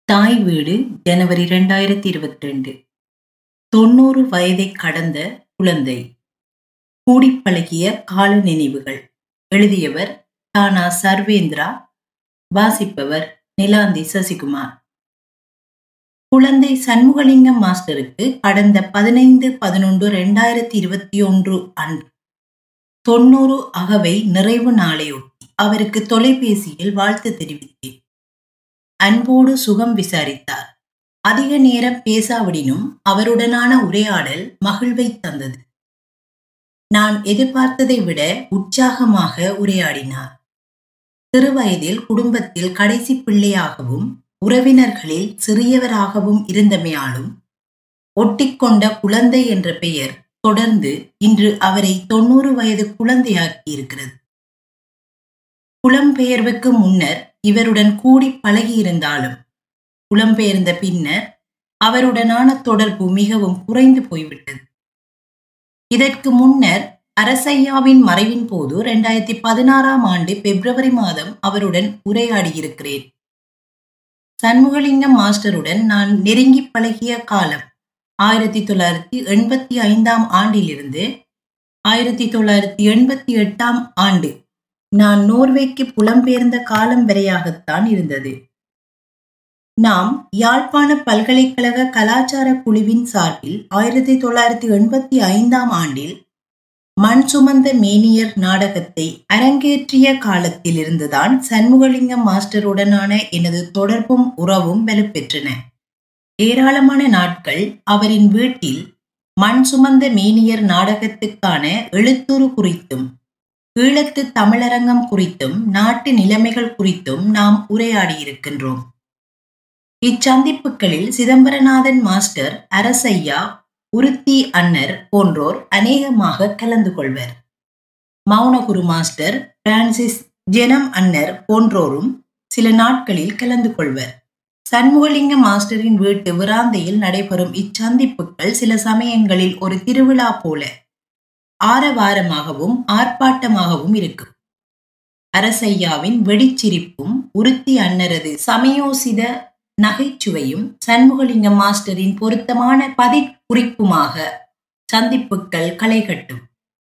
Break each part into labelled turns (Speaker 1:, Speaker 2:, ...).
Speaker 1: தாய் வீடு ஜனவரி இரண்டாயிரத்தி இருபத்தி ரெண்டு தொண்ணூறு வயதைக் கடந்த குழந்தை கூடிப் பழகிய கால நினைவுகள் எழுதியவர் தானா சர்வேந்திரா வாசிப்பவர் நிலாந்தி சசிகுமார் குழந்தை சண்முகலிங்கம் மாஸ்டருக்கு கடந்த பதினைந்து பதினொன்று இரண்டாயிரத்தி இருபத்தி ஒன்று அன்று தொண்ணூறு அகவை நிறைவு நாளையொட்டி அவருக்கு தொலைபேசியில் வாழ்த்து தெரிவித்தேன் அன்போடு சுகம் விசாரித்தார் அதிக நேரம் பேசாவிடினும் அவருடனான உரையாடல் மகிழ்வை தந்தது நான் எதிர்பார்த்ததை விட உற்சாகமாக உரையாடினார் சிறுவயதில் குடும்பத்தில் கடைசி பிள்ளையாகவும் உறவினர்களில் சிறியவராகவும் இருந்தமையாலும் ஒட்டிக்கொண்ட குழந்தை என்ற பெயர் தொடர்ந்து இன்று அவரை தொண்ணூறு வயது குழந்தையாக்கி இருக்கிறது புலம்பெயர்வுக்கு முன்னர் இவருடன் கூடி பழகியிருந்தாலும் புலம்பெயர்ந்த பின்னர் அவருடனான தொடர்பு மிகவும் குறைந்து போய்விட்டது இதற்கு முன்னர் அரசையாவின் மறைவின் போது இரண்டாயிரத்தி பதினாறாம் ஆண்டு பிப்ரவரி மாதம் அவருடன் உரையாடியிருக்கிறேன் சண்முகலிங்கம் மாஸ்டருடன் நான் நெருங்கி பழகிய காலம் ஆயிரத்தி தொள்ளாயிரத்தி எண்பத்தி ஐந்தாம் ஆண்டிலிருந்து ஆயிரத்தி தொள்ளாயிரத்தி எண்பத்தி எட்டாம் ஆண்டு நான் நோர்வேக்கு புலம்பெயர்ந்த காலம் வரையாகத்தான் இருந்தது நாம் யாழ்ப்பாண பல்கலைக்கழக கலாச்சார குழுவின் சார்பில் ஆயிரத்தி தொள்ளாயிரத்தி எண்பத்தி ஐந்தாம் ஆண்டில் மண் சுமந்த மேனியர் நாடகத்தை அரங்கேற்றிய காலத்தில் இருந்துதான் சண்முகலிங்கம் மாஸ்டருடனான எனது தொடர்பும் உறவும் வலுப்பெற்றன ஏராளமான நாட்கள் அவரின் வீட்டில் மண் சுமந்த மேனியர் நாடகத்துக்கான எழுத்துரு குறித்தும் ஈழத்து தமிழரங்கம் குறித்தும் நாட்டு நிலைமைகள் குறித்தும் நாம் உரையாடியிருக்கின்றோம் இச்சந்திப்புகளில் சிதம்பரநாதன் மாஸ்டர் அரசையா உருத்தி அன்னர் போன்றோர் அநேகமாக கலந்து கொள்வர் மௌனகுரு மாஸ்டர் பிரான்சிஸ் ஜெனம் அன்னர் போன்றோரும் சில நாட்களில் கலந்து கொள்வர் சண்முகலிங்க மாஸ்டரின் வீட்டு விராந்தையில் நடைபெறும் இச்சந்திப்புகள் சில சமயங்களில் ஒரு திருவிழா போல ஆரவாரமாகவும் ஆர்ப்பாட்டமாகவும் இருக்கும் அரசையாவின் வெடிச்சிரிப்பும் உருத்தி அன்னரது சமயோசித நகைச்சுவையும் சண்முகலிங்கம் மாஸ்டரின் பொருத்தமான பதிக்குறிப்புமாக சந்திப்புகள் களை கட்டும்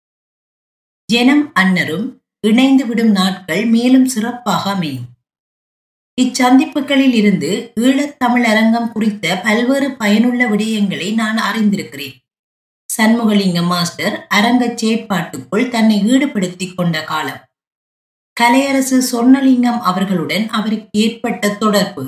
Speaker 1: ஜனம் அன்னரும் இணைந்து விடும் நாட்கள் மேலும் சிறப்பாக அமையும் இச்சந்திப்புகளில் இருந்து ஈழத்தமிழ் அரங்கம் குறித்த பல்வேறு பயனுள்ள விடயங்களை நான் அறிந்திருக்கிறேன் சண்முகலிங்கம் மாஸ்டர் அரங்க செயற்பாட்டுக்குள் தன்னை ஈடுபடுத்திக் கொண்ட காலம் கலையரசு சொர்ணலிங்கம் அவர்களுடன் அவருக்கு ஏற்பட்ட தொடர்பு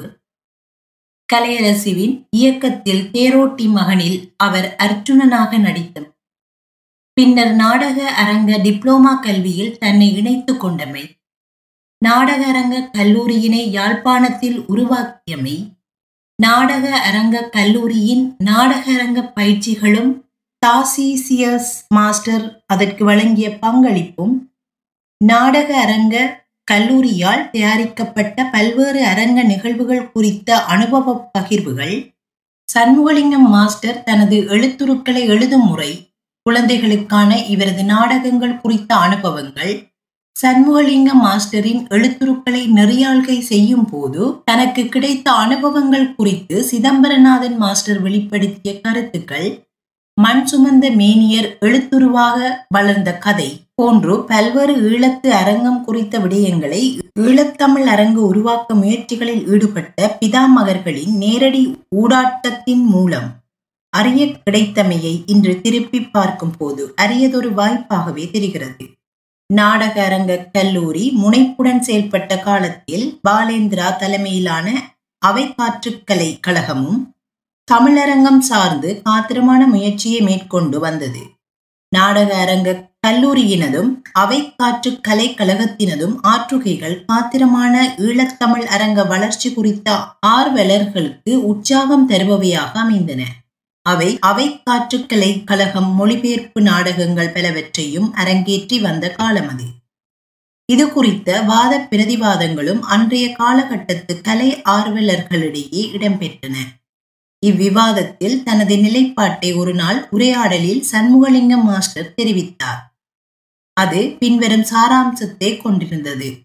Speaker 1: கலையரசுவின் இயக்கத்தில் தேரோட்டி மகனில் அவர் அர்ஜுனனாக நடித்தம் பின்னர் நாடக அரங்க டிப்ளோமா கல்வியில் தன்னை இணைத்துக் கொண்டமை நாடக அரங்க கல்லூரியினை யாழ்ப்பாணத்தில் உருவாக்கியமை நாடக அரங்க கல்லூரியின் நாடக அரங்க பயிற்சிகளும் தாசிசியஸ் மாஸ்டர் அதற்கு வழங்கிய பங்களிப்பும் நாடக அரங்க கல்லூரியால் தயாரிக்கப்பட்ட பல்வேறு அரங்க நிகழ்வுகள் குறித்த அனுபவ பகிர்வுகள் சண்முகலிங்கம் மாஸ்டர் தனது எழுத்துருக்களை எழுதும் முறை குழந்தைகளுக்கான இவரது நாடகங்கள் குறித்த அனுபவங்கள் சண்முகலிங்கம் மாஸ்டரின் எழுத்துருக்களை நெறியாள்கை செய்யும் போது தனக்கு கிடைத்த அனுபவங்கள் குறித்து சிதம்பரநாதன் மாஸ்டர் வெளிப்படுத்திய கருத்துக்கள் மண் சுமந்த மேனியர் எழுத்துருவாக வளர்ந்த கதை போன்று பல்வேறு ஈழத்து அரங்கம் குறித்த விடயங்களை ஈழத்தமிழ் அரங்கு உருவாக்க முயற்சிகளில் ஈடுபட்ட பிதாமகர்களின் நேரடி ஊடாட்டத்தின் மூலம் அறிய கிடைத்தமையை இன்று திருப்பி பார்க்கும் போது அரியதொரு வாய்ப்பாகவே தெரிகிறது நாடக அரங்க கல்லூரி முனைப்புடன் செயல்பட்ட காலத்தில் பாலேந்திரா தலைமையிலான அவை காற்றுக்கலை கழகமும் தமிழரங்கம் சார்ந்து காத்திரமான முயற்சியை மேற்கொண்டு வந்தது நாடக அரங்க கல்லூரியினதும் அவை காற்று கலை கழகத்தினதும் ஆற்றுகைகள் காத்திரமான ஈழத்தமிழ் அரங்க வளர்ச்சி குறித்த ஆர்வலர்களுக்கு உற்சாகம் தருபவையாக அமைந்தன அவை அவை காற்றுக்கலை கழகம் மொழிபெயர்ப்பு நாடகங்கள் பலவற்றையும் அரங்கேற்றி வந்த காலம் அது இது குறித்த வாத பிரதிவாதங்களும் அன்றைய காலகட்டத்து கலை ஆர்வலர்களிடையே இடம்பெற்றன இவ்விவாதத்தில் தனது நிலைப்பாட்டை ஒரு நாள் உரையாடலில் சண்முகலிங்கம் மாஸ்டர் தெரிவித்தார் அது பின்வரும் சாராம்சத்தை கொண்டிருந்தது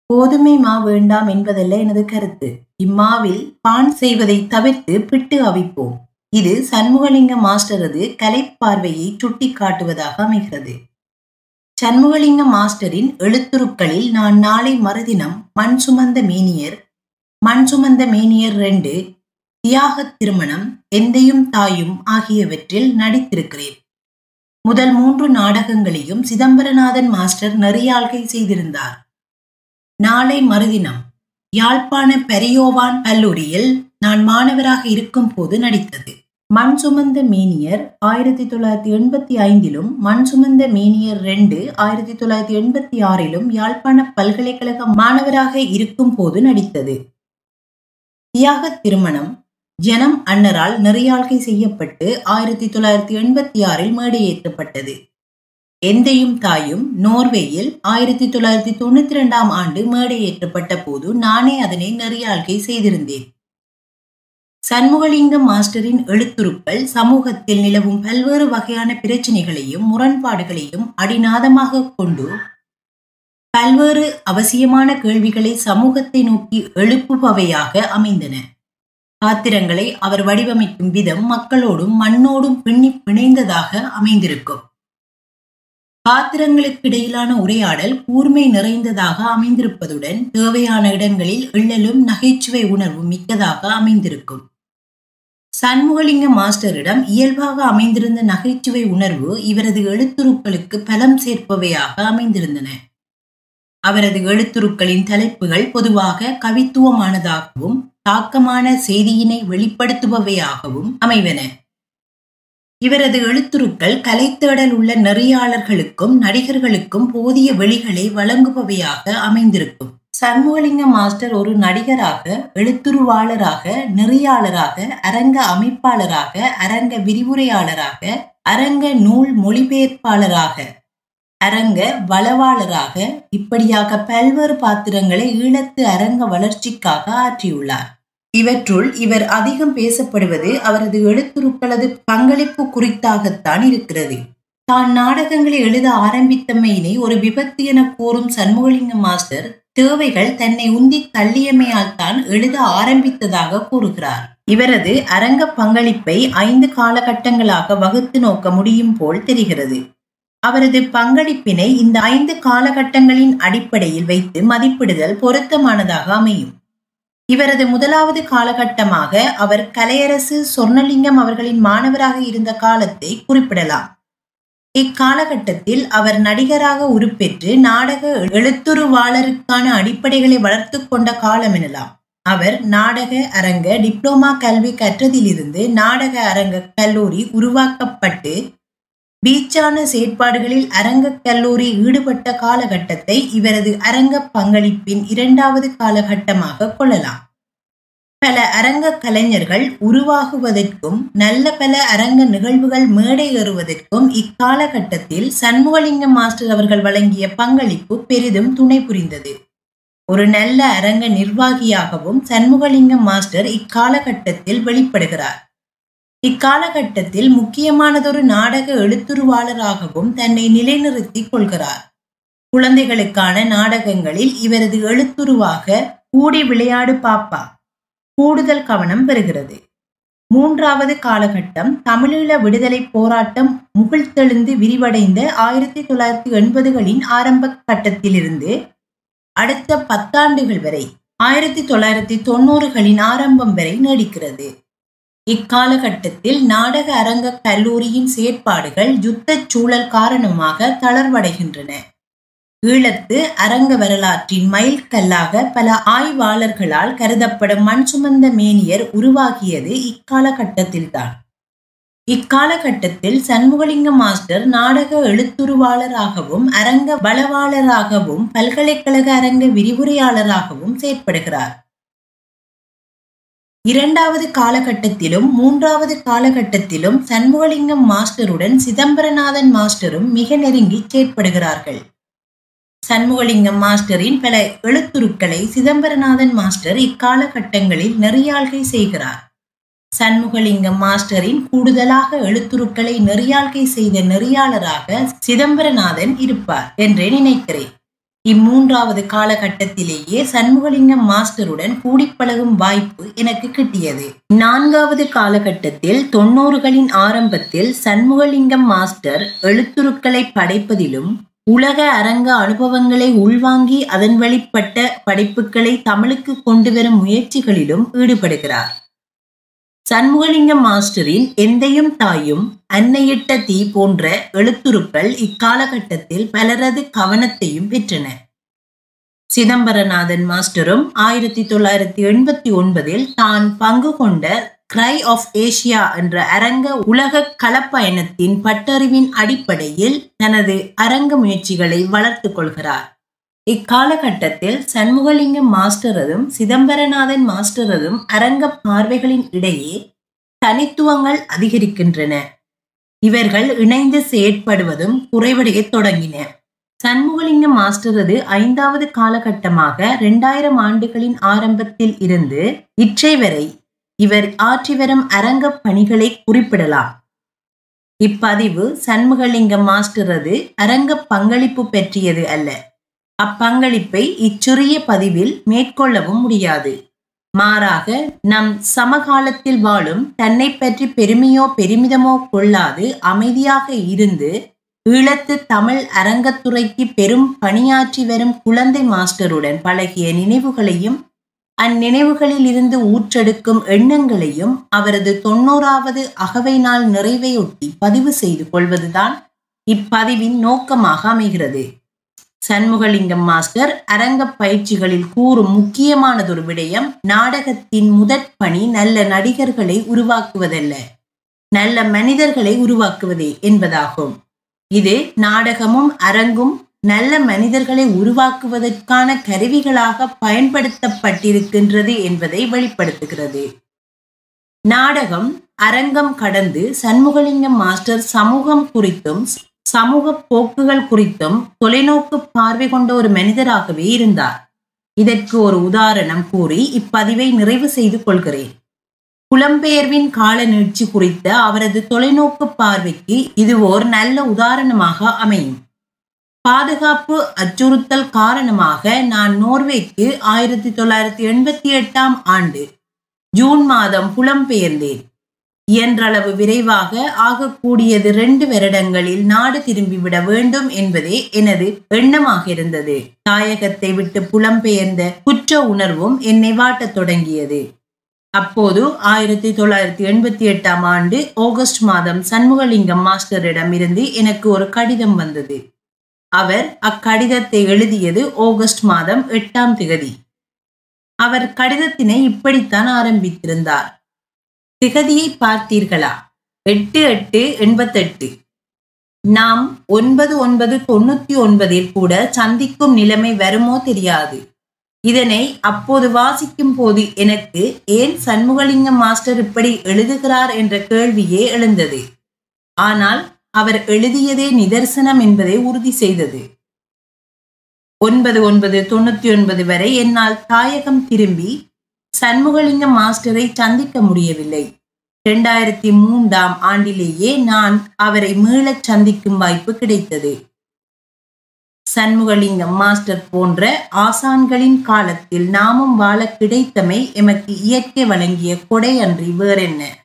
Speaker 1: கோதுமை மா வேண்டாம் என்பதல்ல எனது கருத்து இம்மாவில் பான் செய்வதை தவிர்த்து பிட்டு அவிப்போம் இது சண்முகலிங்க மாஸ்டரது கலைப்பார்வையை சுட்டி காட்டுவதாக அமைகிறது சண்முகலிங்க மாஸ்டரின் எழுத்துருக்களில் நான் நாளை மறுதினம் மண் சுமந்த மேனியர் மண் சுமந்த மேனியர் ரெண்டு தியாக திருமணம் எந்தையும் தாயும் ஆகியவற்றில் நடித்திருக்கிறேன் முதல் மூன்று நாடகங்களையும் சிதம்பரநாதன் மாஸ்டர் நெறியாள்கை செய்திருந்தார் நாளை மறுதினம் யாழ்ப்பாண பெரியோவான் கல்லூரியில் நான் மாணவராக இருக்கும் போது நடித்தது மண் சுமந்த மேனியர் ஆயிரத்தி தொள்ளாயிரத்தி எண்பத்தி ஐந்திலும் மண் சுமந்த மேனியர் ரெண்டு ஆயிரத்தி தொள்ளாயிரத்தி எண்பத்தி ஆறிலும் யாழ்ப்பாண பல்கலைக்கழக மாணவராக இருக்கும் போது நடித்தது தியாக திருமணம் ஜனம் அன்னரால் நெறியாழ்கை செய்யப்பட்டு ஆயிரத்தி தொள்ளாயிரத்தி எண்பத்தி ஆறில் மேடையேற்றப்பட்டது எந்தையும் தாயும் நோர்வேயில் ஆயிரத்தி தொள்ளாயிரத்தி தொண்ணூத்தி இரண்டாம் ஆண்டு மேடையேற்றப்பட்ட போது நானே அதனை நெறியாழ்கை செய்திருந்தேன் சண்முகலிங்கம் மாஸ்டரின் எழுத்துருக்கள் சமூகத்தில் நிலவும் பல்வேறு வகையான பிரச்சனைகளையும் முரண்பாடுகளையும் அடிநாதமாக கொண்டு பல்வேறு அவசியமான கேள்விகளை சமூகத்தை நோக்கி எழுப்புபவையாக அமைந்தன பாத்திரங்களை அவர் வடிவமைக்கும் விதம் மக்களோடும் மண்ணோடும் பின்னி பிணைந்ததாக அமைந்திருக்கும் பாத்திரங்களுக்கு இடையிலான உரையாடல் கூர்மை நிறைந்ததாக அமைந்திருப்பதுடன் தேவையான இடங்களில் எள்ளலும் நகைச்சுவை உணர்வும் மிக்கதாக அமைந்திருக்கும் சண்முகலிங்க மாஸ்டரிடம் இயல்பாக அமைந்திருந்த நகைச்சுவை உணர்வு இவரது எழுத்துருக்களுக்கு பலம் சேர்ப்பவையாக அமைந்திருந்தன அவரது எழுத்துருக்களின் தலைப்புகள் பொதுவாக கவித்துவமானதாகவும் தாக்கமான செய்தியினை வெளிப்படுத்துபவையாகவும் அமைவன இவரது எழுத்துருக்கள் கலைத்தேடல் உள்ள நெறியாளர்களுக்கும் நடிகர்களுக்கும் போதிய வெளிகளை வழங்குபவையாக அமைந்திருக்கும் சண்முகலிங்க மாஸ்டர் ஒரு நடிகராக எழுத்துருவாளராக நெறியாளராக அரங்க அமைப்பாளராக அரங்க விரிவுரையாளராக அரங்க நூல் மொழிபெயர்ப்பாளராக அரங்க வளவாளராக இப்படியாக பல்வேறு பாத்திரங்களை ஈழத்து அரங்க வளர்ச்சிக்காக ஆற்றியுள்ளார் இவற்றுள் இவர் அதிகம் பேசப்படுவது அவரது எழுத்துருக்களது பங்களிப்பு குறித்தாகத்தான் இருக்கிறது தான் நாடகங்களை எழுத ஆரம்பித்தமையினை ஒரு விபத்து என கூறும் சண்முகலிங்க மாஸ்டர் தேவைகள் தன்னை உந்தி தள்ளியமையால் தான் எழுத ஆரம்பித்ததாக கூறுகிறார் இவரது அரங்க பங்களிப்பை ஐந்து காலகட்டங்களாக வகுத்து நோக்க முடியும் போல் தெரிகிறது அவரது பங்களிப்பினை இந்த ஐந்து காலகட்டங்களின் அடிப்படையில் வைத்து மதிப்பிடுதல் பொருத்தமானதாக அமையும் இவரது முதலாவது காலகட்டமாக அவர் கலையரசு சொர்ணலிங்கம் அவர்களின் மாணவராக இருந்த காலத்தை குறிப்பிடலாம் இக்காலகட்டத்தில் அவர் நடிகராக உருப்பெற்று நாடக எழுத்துருவாளருக்கான அடிப்படைகளை வளர்த்து கொண்ட காலம் எனலாம் அவர் நாடக அரங்க டிப்ளோமா கல்வி கற்றதிலிருந்து நாடக அரங்க கல்லூரி உருவாக்கப்பட்டு பீச்சான செயற்பாடுகளில் அரங்க கல்லூரி ஈடுபட்ட காலகட்டத்தை இவரது அரங்க பங்களிப்பின் இரண்டாவது காலகட்டமாக கொள்ளலாம் பல அரங்க கலைஞர்கள் உருவாகுவதற்கும் நல்ல பல அரங்க நிகழ்வுகள் மேடை ஏறுவதற்கும் இக்காலகட்டத்தில் சண்முகலிங்கம் மாஸ்டர் அவர்கள் வழங்கிய பங்களிப்பு பெரிதும் துணை புரிந்தது ஒரு நல்ல அரங்க நிர்வாகியாகவும் சண்முகலிங்கம் மாஸ்டர் இக்காலகட்டத்தில் வெளிப்படுகிறார் இக்காலகட்டத்தில் முக்கியமானதொரு நாடக எழுத்துருவாளராகவும் தன்னை நிலைநிறுத்திக் கொள்கிறார் குழந்தைகளுக்கான நாடகங்களில் இவரது எழுத்துருவாக கூடி விளையாடு பாப்பா கூடுதல் கவனம் பெறுகிறது மூன்றாவது காலகட்டம் தமிழீழ விடுதலை போராட்டம் முகிழ்த்தெழுந்து விரிவடைந்த ஆயிரத்தி தொள்ளாயிரத்தி எண்பதுகளின் ஆரம்ப கட்டத்திலிருந்து அடுத்த பத்தாண்டுகள் வரை ஆயிரத்தி தொள்ளாயிரத்தி தொண்ணூறுகளின் ஆரம்பம் வரை நீடிக்கிறது இக்காலகட்டத்தில் நாடக அரங்க கல்லூரியின் செயற்பாடுகள் யுத்த சூழல் காரணமாக தளர்வடைகின்றன ஈழத்து அரங்க வரலாற்றின் மைல்கல்லாக பல ஆய்வாளர்களால் கருதப்படும் மண் சுமந்த மேனியர் உருவாகியது இக்காலகட்டத்தில்தான் இக்காலகட்டத்தில் சண்முகலிங்க மாஸ்டர் நாடக எழுத்துருவாளராகவும் அரங்க வளவாளராகவும் பல்கலைக்கழக அரங்க விரிவுரையாளராகவும் செயற்படுகிறார் இரண்டாவது காலகட்டத்திலும் மூன்றாவது காலகட்டத்திலும் சண்முகலிங்கம் மாஸ்டருடன் சிதம்பரநாதன் மாஸ்டரும் மிக நெருங்கி செயற்படுகிறார்கள் சண்முகலிங்கம் மாஸ்டரின் பல எழுத்துருக்களை சிதம்பரநாதன் மாஸ்டர் இக்காலகட்டங்களில் நெறியாள்கை செய்கிறார் சண்முகலிங்கம் மாஸ்டரின் கூடுதலாக எழுத்துருக்களை நெறியாள்கை செய்த நெறியாளராக சிதம்பரநாதன் இருப்பார் என்றே நினைக்கிறேன் இம்மூன்றாவது காலகட்டத்திலேயே சண்முகலிங்கம் மாஸ்டருடன் கூடிப்பழகும் வாய்ப்பு எனக்கு கிட்டியது நான்காவது காலகட்டத்தில் தொண்ணூறுகளின் ஆரம்பத்தில் சண்முகலிங்கம் மாஸ்டர் எழுத்துருக்களை படைப்பதிலும் உலக அரங்க அனுபவங்களை உள்வாங்கி அதன் வழிப்பட்ட படைப்புகளை தமிழுக்கு கொண்டு வரும் முயற்சிகளிலும் ஈடுபடுகிறார் சண்முகலிங்கம் மாஸ்டரின் எந்தையும் தாயும் அன்னையிட்ட தீ போன்ற எழுத்துருக்கள் இக்காலகட்டத்தில் பலரது கவனத்தையும் பெற்றன சிதம்பரநாதன் மாஸ்டரும் ஆயிரத்தி தொள்ளாயிரத்தி எண்பத்தி ஒன்பதில் தான் பங்கு கொண்ட கிரை ஆஃப் ஏசியா என்ற அரங்க உலக களப்பயணத்தின் பட்டறிவின் அடிப்படையில் தனது அரங்க முயற்சிகளை வளர்த்துக் கொள்கிறார் இக்காலகட்டத்தில் சண்முகலிங்கம் மாஸ்டரதும் சிதம்பரநாதன் மாஸ்டரதும் அரங்க பார்வைகளின் இடையே தனித்துவங்கள் அதிகரிக்கின்றன இவர்கள் இணைந்து செயற்படுவதும் குறைவடையத் தொடங்கின சண்முகலிங்கம் மாஸ்டரது ஐந்தாவது காலகட்டமாக இரண்டாயிரம் ஆண்டுகளின் ஆரம்பத்தில் இருந்து இற்றை வரை இவர் ஆற்றி வரும் அரங்க பணிகளை குறிப்பிடலாம் இப்பதிவு சண்முகலிங்கம் மாஸ்டரது அரங்க பங்களிப்பு பற்றியது அல்ல அப்பங்களிப்பை இச்சுரிய பதிவில் மேற்கொள்ளவும் முடியாது மாறாக நம் சமகாலத்தில் வாழும் தன்னை பற்றி பெருமையோ பெருமிதமோ கொள்ளாது அமைதியாக இருந்து ஈழத்து தமிழ் அரங்கத்துறைக்கு பெரும் பணியாற்றி வரும் குழந்தை மாஸ்டருடன் பழகிய நினைவுகளையும் அந்நினைவுகளில் இருந்து ஊற்றெடுக்கும் எண்ணங்களையும் அவரது தொண்ணூறாவது அகவை நாள் நிறைவையொட்டி பதிவு செய்து கொள்வதுதான் இப்பதிவின் நோக்கமாக அமைகிறது சண்முகலிங்கம் மாஸ்டர் அரங்க பயிற்சிகளில் கூறும் முக்கியமானதொரு விடயம் நாடகத்தின் முதற் பணி நல்ல நடிகர்களை உருவாக்குவதல்ல நல்ல மனிதர்களை உருவாக்குவதே என்பதாகும் இது நாடகமும் அரங்கும் நல்ல மனிதர்களை உருவாக்குவதற்கான கருவிகளாக பயன்படுத்தப்பட்டிருக்கின்றது என்பதை வெளிப்படுத்துகிறது நாடகம் அரங்கம் கடந்து சண்முகலிங்கம் மாஸ்டர் சமூகம் குறித்தும் சமூக போக்குகள் குறித்தும் தொலைநோக்கு பார்வை கொண்ட ஒரு மனிதராகவே இருந்தார் இதற்கு ஒரு உதாரணம் கூறி இப்பதிவை நிறைவு செய்து கொள்கிறேன் புலம்பெயர்வின் கால நீட்சி குறித்த அவரது தொலைநோக்கு பார்வைக்கு இது ஓர் நல்ல உதாரணமாக அமையும் பாதுகாப்பு அச்சுறுத்தல் காரணமாக நான் நோர்வேக்கு ஆயிரத்தி தொள்ளாயிரத்தி எண்பத்தி எட்டாம் ஆண்டு ஜூன் மாதம் புலம்பெயர்ந்தேன் இயன்றளவு விரைவாக ஆகக்கூடியது ரெண்டு வருடங்களில் நாடு திரும்பிவிட வேண்டும் என்பதே எனது எண்ணமாக இருந்தது தாயகத்தை விட்டு புலம்பெயர்ந்த குற்ற உணர்வும் என்னை வாட்டத் தொடங்கியது அப்போது ஆயிரத்தி தொள்ளாயிரத்தி எண்பத்தி எட்டாம் ஆண்டு ஆகஸ்ட் மாதம் சண்முகலிங்கம் மாஸ்டரிடம் இருந்து எனக்கு ஒரு கடிதம் வந்தது அவர் அக்கடிதத்தை எழுதியது ஆகஸ்ட் மாதம் எட்டாம் திகதி அவர் கடிதத்தினை இப்படித்தான் ஆரம்பித்திருந்தார் திகதியை பார்த்தீர்களா எட்டு எட்டு எண்பத்தெட்டு நாம் ஒன்பது ஒன்பது தொண்ணூத்தி ஒன்பதில் கூட சந்திக்கும் நிலைமை வருமோ தெரியாது இதனை அப்போது வாசிக்கும் போது எனக்கு ஏன் சண்முகலிங்கம் மாஸ்டர் இப்படி எழுதுகிறார் என்ற கேள்வியே எழுந்தது ஆனால் அவர் எழுதியதே நிதர்சனம் என்பதை உறுதி செய்தது ஒன்பது ஒன்பது தொண்ணூத்தி ஒன்பது வரை என்னால் தாயகம் திரும்பி சண்முகலிங்கம் மாஸ்டரை சந்திக்க முடியவில்லை இரண்டாயிரத்தி மூன்றாம் ஆண்டிலேயே நான் அவரை மீளச் சந்திக்கும் வாய்ப்பு கிடைத்தது சண்முகலிங்கம் மாஸ்டர் போன்ற ஆசான்களின் காலத்தில் நாமும் வாழ கிடைத்தமை எமக்கு இயற்கை வழங்கிய கொடை அன்றி வேறென்ன